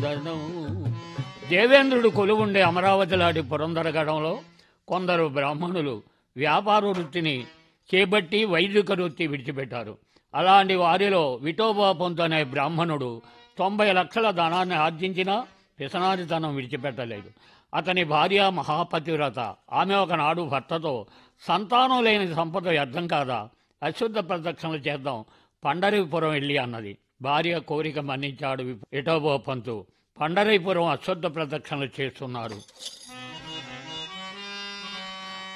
నందనం దేవేంద్రుడు కొలువుండే అమరావతి లాంటి పురందరగడంలో కొందరు బ్రాహ్మణులు వ్యాపార వృత్తిని చేపట్టి వైదిక వృత్తి విడిచిపెట్టారు అలాంటి వారిలో విఠోబా పొంతు అనే బ్రాహ్మణుడు తొంభై లక్షల ధనాన్ని ఆర్జించినా పిసనారితనం విడిచిపెట్టలేదు అతని భార్య మహాపతివ్రత ఆమె ఒకనాడు భర్తతో సంతానం లేని సంపద వ్యర్థం కాదా అశుద్ధ ప్రదక్షిణలు చేద్దాం పండరీపురం వెళ్ళి అన్నది భార్య కోరిక మన్నించాడు విఠోబా పంతు పండరీపురం అశుద్ధ ప్రదక్షిణలు చేస్తున్నారు